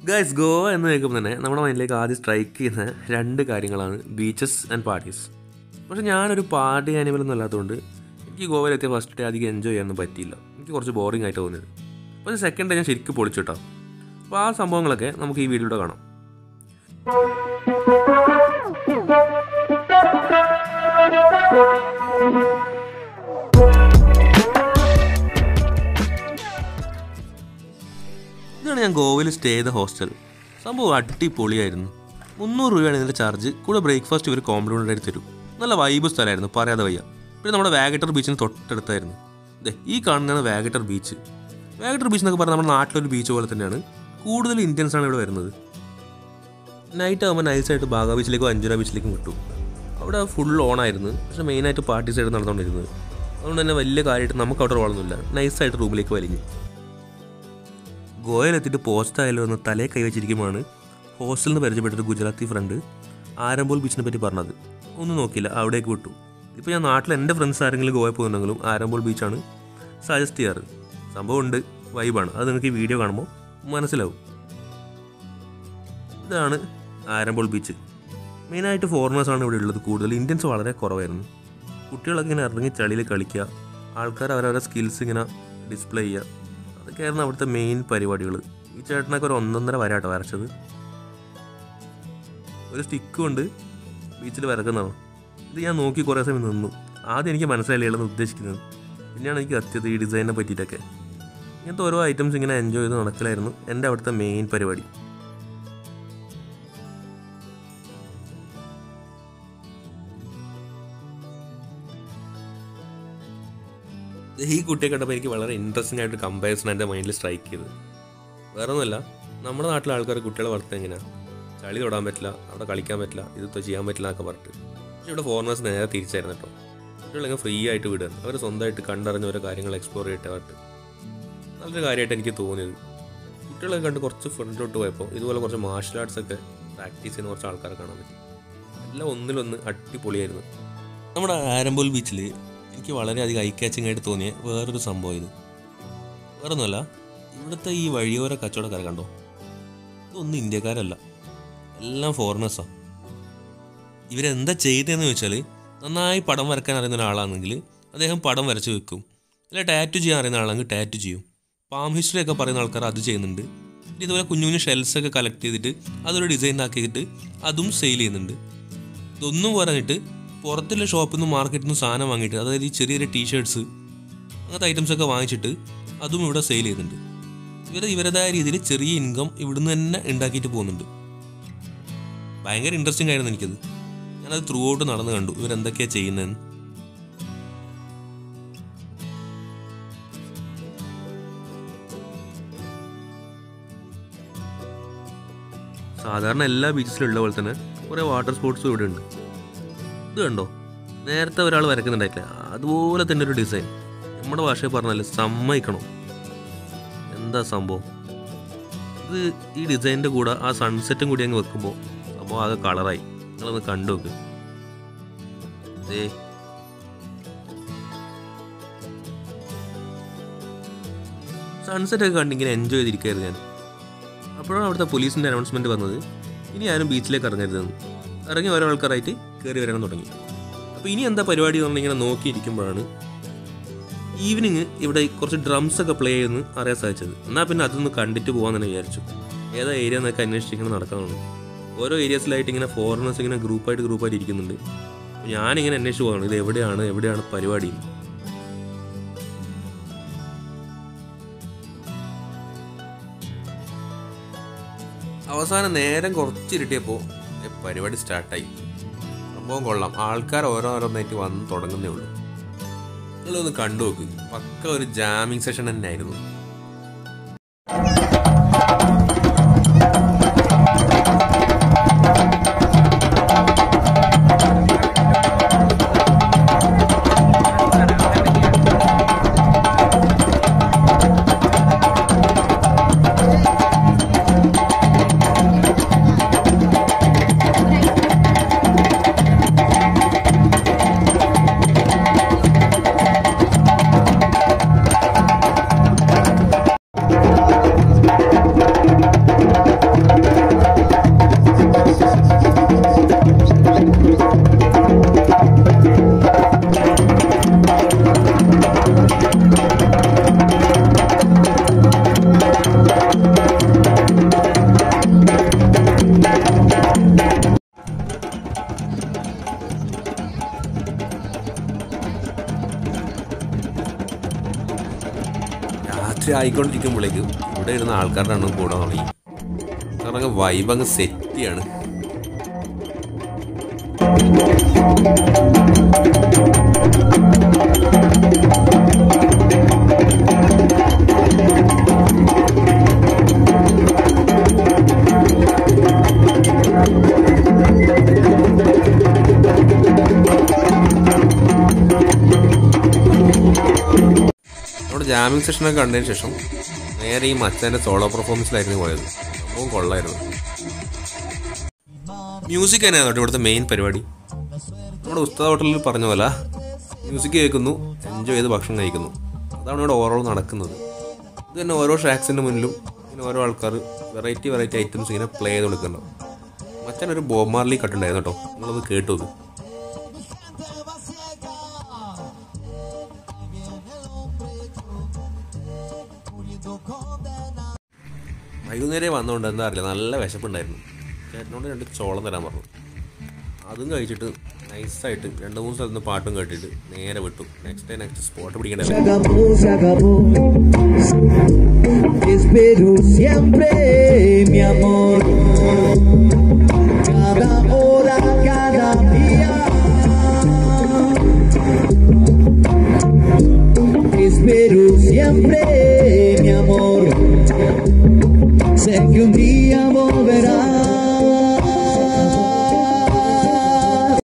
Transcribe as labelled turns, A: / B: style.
A: Guys Goa എന്ന് കേൾക്കുമ്പോൾ തന്നെ നമ്മുടെ മൈൻഡിലേക്ക് ആദ്യം സ്ട്രൈക്ക് ചെയ്യുന്ന രണ്ട് കാര്യങ്ങളാണ് ബീച്ചസ് ആൻഡ് പാർട്ടീസ് പക്ഷേ ഞാനൊരു പാർട്ടി ആനിമൽ അല്ലാത്തതുകൊണ്ട് എനിക്ക് ഗോവയിലെത്തിയ ഫസ്റ്റ് ഡേ അധികം എൻജോയ് ചെയ്യാനൊന്നും പറ്റിയില്ല എനിക്ക് കുറച്ച് ബോറിംഗ് ആയിട്ട് തോന്നിയത് പക്ഷേ സെക്കൻഡ് ഡേ ഞാൻ ശരിക്കും പൊളിച്ചു കേട്ടോ അപ്പോൾ ആ സംഭവങ്ങളൊക്കെ നമുക്ക് ഈ വീഡിയോയിലൂടെ കാണാം ഇതാണ് ഞാൻ ഗോവയിൽ സ്റ്റേ ചെയ്ത ഹോസ്റ്റൽ സംഭവം അടിപൊളിയായിരുന്നു മുന്നൂറ് രൂപയാണ് ഇതിൻ്റെ ചാർജ് കൂടെ ബ്രേക്ക്ഫാസ്റ്റ് ഇവർ കോംപ്ലിമെൻ്റ് ആയിട്ട് തരും നല്ല വൈബ് സ്ഥലമായിരുന്നു പറയാതെ വയ്യ പിന്നെ നമ്മുടെ വാഗട്ടർ ബീച്ചിന് തൊട്ടടുത്തായിരുന്നു ദേ ഈ കാണുന്നതാണ് വാഗട്ടർ ബീച്ച് വാഗട്ടർ ബീച്ച് എന്നൊക്കെ പറഞ്ഞാൽ നമ്മുടെ നാട്ടിലൊരു ബീച്ച് പോലെ തന്നെയാണ് കൂടുതൽ ഇന്ത്യൻസ് ആണ് ഇവിടെ വരുന്നത് നൈറ്റ് ആകുമ്പോൾ നൈസായിട്ട് ബാഗ ബീച്ചിലേക്കും അഞ്ചുര ബീച്ചിലേക്കും കിട്ടും അവിടെ ഫുൾ ഓണായിരുന്നു പക്ഷേ മെയിനായിട്ട് പാർട്ടീസ് ആയിട്ട് നടന്നുകൊണ്ടിരുന്നത് അതുകൊണ്ട് തന്നെ വലിയ കാര്യമായിട്ട് നമുക്ക് അവിടെ വളർന്നില്ല നൈസായിട്ട് റൂമിലേക്ക് വലിഞ്ഞു ഗോവയിലെത്തിയിട്ട് പോസ്റ്റ് ആയാലോ എന്ന് തലേ കൈവച്ചിരിക്കുമ്പോഴാണ് ഹോസ്റ്റലിൽ നിന്ന് പരിചയപ്പെട്ടൊരു ഗുജറാത്തി ഫ്രണ്ട് ആരംബോൾ ബീച്ചിനെ പറ്റി പറഞ്ഞത് ഒന്നും നോക്കിയില്ല അവിടേക്ക് വിട്ടു ഇപ്പോൾ ഞാൻ നാട്ടിൽ എൻ്റെ ഫ്രണ്ട്സ് ആരെങ്കിലും ഗോവയിൽ പോകുന്നുണ്ടെങ്കിലും ആരംബോൾ ബീച്ചാണ് സജസ്റ്റ് ചെയ്യാറ് സംഭവമുണ്ട് വൈബാണ് അത് നിങ്ങൾക്ക് ഈ വീഡിയോ കാണുമ്പോൾ മനസ്സിലാവും ഇതാണ് ആരംബോൾ ബീച്ച് മെയിനായിട്ട് ഫോറിനേഴ്സാണ് ഇവിടെ ഉള്ളത് കൂടുതൽ ഇന്ത്യൻസ് വളരെ കുറവായിരുന്നു കുട്ടികളൊക്കെ ഇങ്ങനെ ഇറങ്ങി ചളിയിൽ കളിക്കുക ആൾക്കാർ അവരവരുടെ സ്കിൽസ് ഇങ്ങനെ ഡിസ്പ്ലേ ചെയ്യുക അതൊക്കെയായിരുന്നു അവിടുത്തെ മെയിൻ പരിപാടികൾ ഈ ചേട്ടനൊക്കെ ഒരു ഒന്നൊന്നര വരാട്ടോ വരച്ചത് ഒരു സ്റ്റിക്ക് കൊണ്ട് ബീച്ചിൽ വരക്കുന്നതാണ് ഇത് ഞാൻ നോക്കി കുറേ സമയം നിന്നു ആദ്യം എനിക്ക് മനസ്സിലായില്ലെന്ന് ഉദ്ദേശിക്കുന്നത് പിന്നെയാണ് എനിക്ക് എത്തിയത് ഈ ഡിസൈനിനെ പറ്റിയിട്ടൊക്കെ ഇങ്ങനത്തെ ഓരോ ഐറ്റംസ് ഇങ്ങനെ എൻജോയ് ചെയ്ത് നടക്കലായിരുന്നു എൻ്റെ അവിടുത്തെ മെയിൻ പരിപാടി ഈ കുട്ടിയെ കണ്ടപ്പോൾ എനിക്ക് വളരെ ഇൻട്രസ്റ്റിംഗ് ആയിട്ട് കമ്പാരിസൺ എൻ്റെ മൈൻഡിൽ സ്ട്രൈക്ക് ചെയ്ത് വേറെ ഒന്നുമല്ല നമ്മുടെ നാട്ടിലെ ആൾക്കാർ കുട്ടികളെ വളർത്തുന്നത് എങ്ങനെയാണ് ചളി തൊടാൻ പറ്റില്ല അവിടെ കളിക്കാൻ പറ്റില്ല ഇത് ചെയ്യാൻ പറ്റില്ല എന്നൊക്കെ പറഞ്ഞിട്ട് പക്ഷേ ഇവിടെ ഫോറിനേഴ്സ് നേരെ തിരിച്ചായിരുന്നു കേട്ടോ കുട്ടികളൊക്കെ ഫ്രീ ആയിട്ട് വിടുക അവർ സ്വന്തമായിട്ട് കണ്ടറിഞ്ഞ ഓരോ കാര്യങ്ങൾ എക്സ്പ്ലോർ ചെയ്തിട്ട് അവർക്ക് നല്ലൊരു കാര്യമായിട്ട് എനിക്ക് തോന്നിയത് കുട്ടികളെ കണ്ട് കുറച്ച് ഫ്രണ്ടിലോട്ട് പോയപ്പോൾ ഇതുപോലെ കുറച്ച് മാർഷൽ ആർട്സ് ഒക്കെ പ്രാക്ടീസ് ചെയ്യുന്ന കുറച്ച് ആൾക്കാരെ കാണാൻ പറ്റി എല്ലാം ഒന്നിലൊന്ന് അടിപൊളിയായിരുന്നു നമ്മുടെ ആരംബോൽ ബീച്ചിൽ എനിക്ക് വളരെയധികം ഐ ക്യാച്ചിങ് ആയിട്ട് തോന്നിയ വേറൊരു സംഭവം ഇത് വേറൊന്നുമല്ല ഇവിടുത്തെ ഈ വഴിയോര കച്ചവടക്കാരെ കണ്ടോ ഇതൊന്നും ഇന്ത്യക്കാരല്ല എല്ലാം ഫോറിനേഴ്സാണ് ഇവരെന്താ ചെയ്തതെന്ന് ചോദിച്ചാൽ നന്നായി പടം വരക്കാൻ അറിയുന്ന ഒരാളാണെങ്കിൽ അദ്ദേഹം പടം വരച്ച് വെക്കും അല്ല ടാറ്റു ചെയ്യാൻ അറിയുന്ന ആളാണെങ്കിൽ ടാറ്റു ചെയ്യും പാം ഹിസ്റ്ററി ഒക്കെ പറയുന്ന ആൾക്കാർ അത് ചെയ്യുന്നുണ്ട് പിന്നെ ഇതുപോലെ കുഞ്ഞു കുഞ്ഞു ഷെൽസ് ഒക്കെ കളക്ട് ചെയ്തിട്ട് അതൊരു ഡിസൈൻ ആക്കിയിട്ട് അതും സെയിൽ ചെയ്യുന്നുണ്ട് ഇതൊന്നും പറഞ്ഞിട്ട് പുറത്തുള്ള ഷോപ്പിൽ നിന്ന് മാർക്കറ്റിൽ നിന്ന് സാധനം വാങ്ങിയിട്ട് അതായത് ഈ ചെറിയ ചെറിയ ടീഷർട്സ് അങ്ങനത്തെ ഐറ്റംസ് ഒക്കെ വാങ്ങിച്ചിട്ട് അതും ഇവിടെ സെയിൽ ചെയ്യുന്നുണ്ട് ഇവർ ഇവരുടേതായ രീതിയിൽ ചെറിയ ഇൻകം ഇവിടുന്ന് തന്നെ ഉണ്ടാക്കിയിട്ട് പോകുന്നുണ്ട് ഭയങ്കര ഇൻട്രസ്റ്റിംഗ് ആയിരുന്നു എനിക്കത് ഞാനത് ത്രൂ ഔട്ട് നടന്ന് കണ്ടു ഇവരെന്തൊക്കെയാണ് ചെയ്യുന്നതെന്ന് സാധാരണ എല്ലാ ബീച്ചിലും ഉള്ള പോലെ തന്നെ കുറേ വാട്ടർ സ്പോർട്സും ഇവിടെ ഉണ്ട് ഇത് കണ്ടോ നേരത്തെ ഒരാൾ വരക്കുന്നുണ്ടായിട്ടില്ല അതുപോലെ തന്നെ ഒരു ഡിസൈൻ നമ്മുടെ ഭാഷയിൽ പറഞ്ഞാൽ സമ്മതിക്കണം എന്താ സംഭവം ഇത് ഈ ഡിസൈനിൻ്റെ കൂടെ ആ സൺസെറ്റും കൂടി അങ്ങ് വെക്കുമ്പോൾ സംഭവം ആകെ കളറായി നിങ്ങളൊന്ന് കണ്ടു നോക്ക് ദേ സൺസെറ്റ് ഒക്കെ കണ്ടിങ്ങനെ എൻജോയ് ചെയ്തിരിക്കുകയായിരുന്നു ഞാൻ അപ്പോഴാണ് അവിടുത്തെ പോലീസിൻ്റെ അനൗൺസ്മെൻറ്റ് വന്നത് ഇനി ആരും ബീച്ചിലേക്ക് ഇറങ്ങരുതെന്ന് ഇറങ്ങി ഓരോ ആൾക്കാരായിട്ട് കയറി വരാൻ തുടങ്ങി അപ്പോൾ ഇനി എന്താ പരിപാടി എന്ന് പറഞ്ഞിങ്ങനെ നോക്കിയിരിക്കുമ്പോഴാണ് ഈവനിങ് ഇവിടെ കുറച്ച് ഡ്രംസ് ഒക്കെ പ്ലേ ചെയ്യുന്നു അറിയാൻ സാധിച്ചത് എന്നാൽ പിന്നെ അതൊന്ന് കണ്ടിട്ട് പോകാൻ തന്നെ വിചാരിച്ചു ഏതാ ഏരിയ എന്നൊക്കെ അന്വേഷിച്ചിങ്ങനെ നടക്കാനാണ് ഓരോ ഏരിയസിലായിട്ട് ഇങ്ങനെ ഫോറിനേഴ്സ് ഇങ്ങനെ ഗ്രൂപ്പായിട്ട് ഗ്രൂപ്പായിട്ട് ഇരിക്കുന്നുണ്ട് അപ്പോൾ ഞാനിങ്ങനെ അന്വേഷിച്ച് പോകണം ഇത് എവിടെയാണ് എവിടെയാണ് പരിപാടി അവസാനം നേരം കുറച്ചിരുട്ടിയപ്പോൾ പരിപാടി സ്റ്റാർട്ടായി സംഭവം കൊള്ളാം ആൾക്കാർ ഓരോന്നോരോന്നായിട്ട് വന്ന് തുടങ്ങുന്നേ ഉള്ളൂ നിങ്ങളൊന്ന് കണ്ടു നോക്ക് പക്ക ഒരു ജാമിങ് സെഷൻ തന്നെ ആയിരുന്നു ആയിക്കൊണ്ടിരിക്കുമ്പോഴേക്കും ഇവിടെ ഇരുന്ന ആൾക്കാരുടെ എണ്ണം കൂടാൻ തുടങ്ങി കാരണം അങ്ങ് വൈബ് അങ്ങ് സെറ്റിയാണ് നമ്മുടെ ജാമിങ് സെഷനൊക്കെ കണ്ടതിന് ശേഷം നേരെ ഈ മച്ചാൻ്റെ സോളോ പെർഫോമൻസിലായിരുന്നു പോയത് സംഭവം കൊള്ളായിരുന്നു മ്യൂസിക് തന്നെയാണ് കേട്ടോ ഇവിടുത്തെ മെയിൻ പരിപാടി നമ്മുടെ ഉസ്താദ് ഹോട്ടലിൽ പറഞ്ഞ പോലെ മ്യൂസിക് കേൾക്കുന്നു എൻജോയ് ചെയ്ത് ഭക്ഷണം കഴിക്കുന്നു അതാണ് ഇവിടെ ഓവറോൾ നടക്കുന്നത് ഇത് തന്നെ ഓരോ ട്രാക്സിൻ്റെ മുന്നിലും ഇങ്ങനെ ഓരോ ആൾക്കാർ വെറൈറ്റി വെറൈറ്റി ഐറ്റംസ് ഇങ്ങനെ പ്ലേ ചെയ്ത് കൊടുക്കുന്നുണ്ടാവും മച്ചാൻ ഒരു ബോബ് മാർലി കട്ടുണ്ടായിരുന്നു കേട്ടോ നിങ്ങളത് കേട്ടു നോക്ക് വൈകുന്നേരം വന്നുകൊണ്ട് എന്താ അറിയില്ല നല്ല വിശപ്പുണ്ടായിരുന്നു ചേട്ടനോട് രണ്ട് ചോളം തരാൻ പറഞ്ഞു അതും കഴിച്ചിട്ട് നൈസായിട്ട് രണ്ട് മൂന്ന് സ്ഥലത്ത് നിന്ന് പാട്ടും കേട്ടിട്ട് നേരെ വിട്ടു നെക്സ്റ്റ് ഡേ നെക്സ്റ്റ് സ്പോട്ട് പിടിക്കേണ്ട
B: Se acabó, se acabó. Te espero siempre, mi amor. Cada hora, cada día. Te espero siempre, mi amor. Sé que un día volverás.